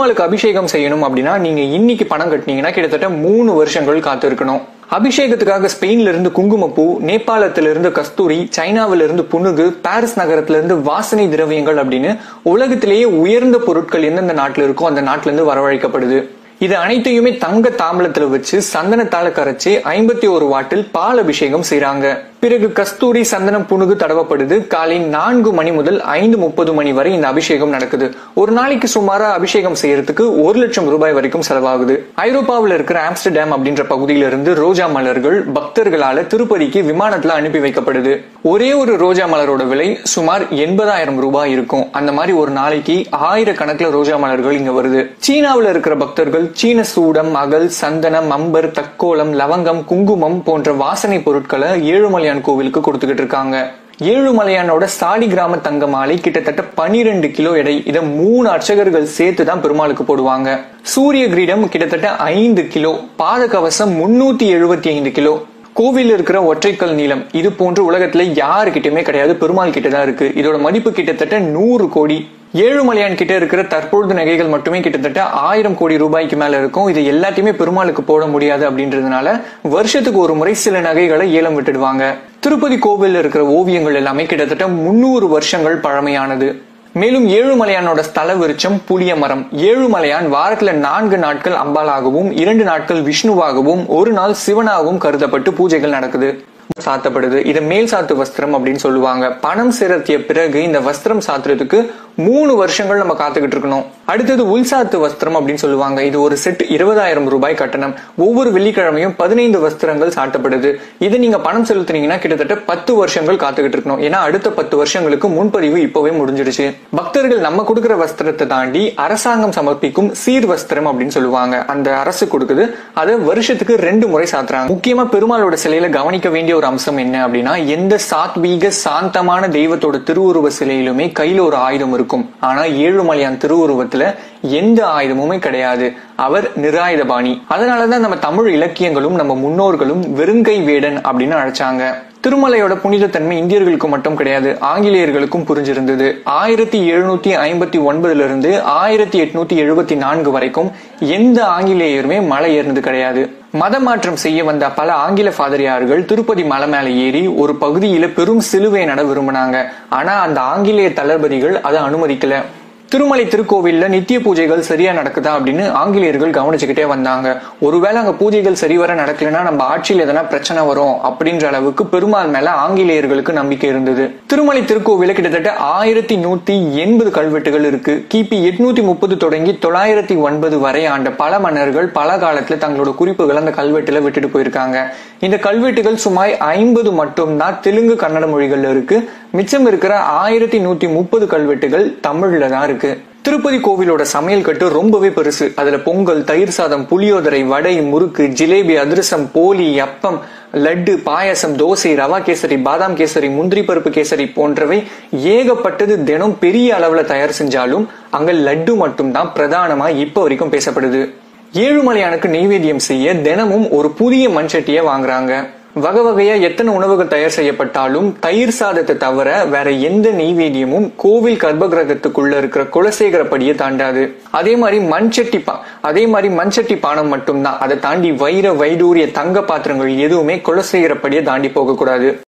பெருமாளுக்கு அபிஷேகம் செய்யணும் அப்படின்னா நீங்க இன்னைக்கு பணம் கட்டினீங்கன்னா கிட்டத்தட்ட மூணு வருஷங்கள் காத்து இருக்கணும் அபிஷேகத்துக்காக ஸ்பெயின்ல இருந்து குங்குமப்பூ நேபாளத்தில இருந்து கஸ்தூரி சைனாவில இருந்து புனுகு பாரிஸ் நகரத்துல இருந்து வாசனை திரவியங்கள் அப்படின்னு உலகத்திலேயே உயர்ந்த பொருட்கள் எந்தெந்த நாட்டுல இருக்கோ அந்த நாட்டுல இருந்து வரவழைக்கப்படுது இது அனைத்தையுமே தங்க தாம்பலத்துல வச்சு சந்தனத்தால கரைச்சு ஐம்பத்தி ஒரு வாட்டில் பால் அபிஷேகம் செய்றாங்க பிறகு கஸ்தூரி சந்தனம் புணுகு தடவப்படுது காலை நான்கு மணி முதல் ஐந்து முப்பது மணி வரை இந்த அபிஷேகம் நடக்குது ஒரு நாளைக்கு சுமாரா அபிஷேகம் செய்யறதுக்கு ஒரு லட்சம் ரூபாய் வரைக்கும் செலவாகுது ஐரோப்பாவில் இருக்கிற ஆம்ஸ்டர்டாம் அப்படின்ற பகுதியில இருந்து ரோஜா மலர்கள் பக்தர்களால திருப்பதிக்கு விமானத்துல அனுப்பி வைக்கப்படுது ஒரே ஒரு ரோஜா மலரோட விலை சுமார் எண்பதாயிரம் ரூபாய் இருக்கும் அந்த மாதிரி ஒரு நாளைக்கு ஆயிரக்கணக்கில் ரோஜா மலர்கள் இங்க வருது சீனாவில் இருக்கிற பக்தர்கள் சீன சூடம் அகல் சந்தனம் அம்பர் தக்கோலம் லவங்கம் குங்குமம் போன்ற வாசனை பொருட்களை ஏழுமலையான் கோவிலுக்கு கொடுத்துக்கிட்டு இருக்காங்க ஏழுமலையானோட சாடி கிராம தங்க மாலை கிட்டத்தட்ட பனிரெண்டு கிலோ எடை இதை மூணு அர்ச்சகர்கள் சேர்த்து தான் பெருமாளுக்கு போடுவாங்க சூரிய கிரீடம் கிட்டத்தட்ட ஐந்து கிலோ பாதகவசம் முன்னூத்தி எழுபத்தி ஐந்து கிலோ கோவில் இருக்கிற ஒற்றைக்கல் நீளம் இது போன்று உலகத்துல யாருக்கிட்டயுமே கிடையாது பெருமாள் கிட்ட தான் இருக்கு இதோட மதிப்பு கிட்டத்தட்ட நூறு கோடி ஏழுமலையான் கிட்ட இருக்கிற தற்பொழுது நகைகள் மட்டுமே கிட்டத்தட்ட ஆயிரம் கோடி ரூபாய்க்கு மேல இருக்கும் இது எல்லாத்தையுமே பெருமாளுக்கு போட முடியாது அப்படின்றதுனால வருஷத்துக்கு ஒரு முறை சில நகைகளை ஏலம் விட்டுடுவாங்க திருப்பதி கோவில்ல இருக்கிற ஓவியங்கள் எல்லாமே கிட்டத்தட்ட முன்னூறு வருஷங்கள் பழமையானது மேலும் ஏழுமலையானோட ஸ்தல விருட்சம் புளிய மரம் ஏழுமலையான் வாரத்துல நான்கு நாட்கள் அம்பாலாகவும் இரண்டு நாட்கள் விஷ்ணுவாகவும் ஒரு நாள் சிவனாகவும் கருதப்பட்டு பூஜைகள் நடக்குது சாத்தப்படுது இதை மேல் சாத்து வஸ்திரம் அப்படின்னு சொல்லுவாங்க பணம் செலுத்திய பிறகு இந்த வஸ்திரம் சாத்துறதுக்கு மூணு வருஷங்கள் நம்ம காத்துக்கிட்டு இருக்கணும் அடுத்தது உள்சாத்து வஸ்திரம் அப்படின்னு சொல்லுவாங்க இது ஒரு செட் இருபதாயிரம் ரூபாய் கட்டணம் ஒவ்வொரு வெள்ளிக்கிழமையும் பதினைந்து வஸ்திரங்கள் சாட்டப்படுது இதை நீங்க பணம் செலுத்தினீங்கன்னா கிட்டத்தட்ட பத்து வருஷங்கள் காத்துக்கிட்டு இருக்கணும் ஏன்னா அடுத்த பத்து வருஷங்களுக்கு முன்பதிவு இப்பவே முடிஞ்சிடுச்சு பக்தர்கள் நம்ம கொடுக்கிற வஸ்திரத்தை தாண்டி அரசாங்கம் சமர்ப்பிக்கும் சீர் வஸ்திரம் அப்படின்னு சொல்லுவாங்க அந்த அரசு கொடுக்குது அதை வருஷத்துக்கு ரெண்டு முறை சாத்துறாங்க முக்கியமா பெருமாளோட சிலையில கவனிக்க வேண்டிய ஒரு அம்சம் என்ன அப்படின்னா எந்த சாத்வீக சாந்தமான தெய்வத்தோட திருவுருவ சிலையிலுமே கையில ஒரு ஆயுதம் இருக்கும் ஆனா ஏழுமலையான் திருவுருவத்துல எந்த ஆயுதமுமே கிடையாது அவர் நிராயுதபாணி அதனாலதான் நம்ம தமிழ் இலக்கியங்களும் நம்ம முன்னோர்களும் வெறுங்கை வேடன் அப்படின்னு அழைச்சாங்க திருமலையோட புனிதத்தன்மை இந்தியர்களுக்கு மட்டும் கிடையாது ஆங்கிலேயர்களுக்கும் புரிஞ்சிருந்தது ஆயிரத்தி எழுநூத்தி ஐம்பத்தி ஒன்பதுல இருந்து ஆயிரத்தி எட்நூத்தி எழுபத்தி நான்கு வரைக்கும் எந்த ஆங்கிலேயருமே மலை ஏறினது கிடையாது மத மாற்றம் செய்ய வந்த பல ஆங்கில பாதிரியார்கள் திருப்பதி மலை மேல ஏறி ஒரு பகுதியில பெரும் சிலுவை நட விரும்பினாங்க ஆனா அந்த ஆங்கிலேய தளபதிகள் அதை அனுமதிக்கல திருமலை திருக்கோவில்ல நித்திய பூஜைகள் சரியா நடக்குதா அப்படின்னு ஆங்கிலேயர்கள் கவனிச்சுக்கிட்டே வந்தாங்க ஒருவேளை அங்க பூஜைகள் சரிவர நடக்கலைன்னா நம்ம ஆட்சியில் எதனா பிரச்சனை வரும் அப்படின்ற அளவுக்கு பெருமாள் மேல ஆங்கிலேயர்களுக்கு நம்பிக்கை இருந்தது திருமலை திருக்கோவில கிட்டத்தட்ட ஆயிரத்தி நூத்தி எண்பது கல்வெட்டுகள் இருக்கு கிபி எட்நூத்தி முப்பது தொடங்கி தொள்ளாயிரத்தி ஒன்பது வரை ஆண்ட பல மன்னர்கள் பல காலத்துல தங்களோட குறிப்புகள் அந்த கல்வெட்டுல விட்டுட்டு போயிருக்காங்க இந்த கல்வெட்டுகள் சுமார் ஐம்பது மட்டும்தான் தெலுங்கு கன்னட மொழிகள்ல இருக்கு மிச்சம் இருக்கிற ஆயிரத்தி நூத்தி முப்பது கல்வெட்டுகள் தமிழ்ல தான் இருக்கு திருப்பதி கோவிலோட சமையல் கட்டு ரொம்பவே பெருசு அதுல பொங்கல் தயிர் சாதம் புளியோதரை வடை முறுக்கு ஜிலேபி அதிரசம் போலி அப்பம் லட்டு பாயசம் தோசை ரவா கேசரி பாதாம் கேசரி முந்திரி பருப்பு கேசரி போன்றவை ஏகப்பட்டது தினம் பெரிய அளவுல தயார் செஞ்சாலும் அங்க லட்டு மட்டும்தான் பிரதானமா இப்ப வரைக்கும் பேசப்படுது ஏழுமலையானுக்கு நெய்வேத்தியம் செய்ய தினமும் ஒரு புதிய மண்சட்டியை வாங்குறாங்க வகை வகையா எத்தனை உணவுகள் தயார் செய்யப்பட்டாலும் தயிர் சாதத்தை தவிர வேற எந்த நெய்வேத்தியமும் கோவில் கர்ப்பகிரகத்துக்குள்ள இருக்கிற குலசேகரப்படியை தாண்டாது அதே மாதிரி மண்சட்டி பா அதே மாதிரி மண்சட்டி பானம் மட்டும்தான் அதை தாண்டி வைர வைடூரிய தங்க பாத்திரங்கள் எதுவுமே குலசேகரப்படியை தாண்டி போக கூடாது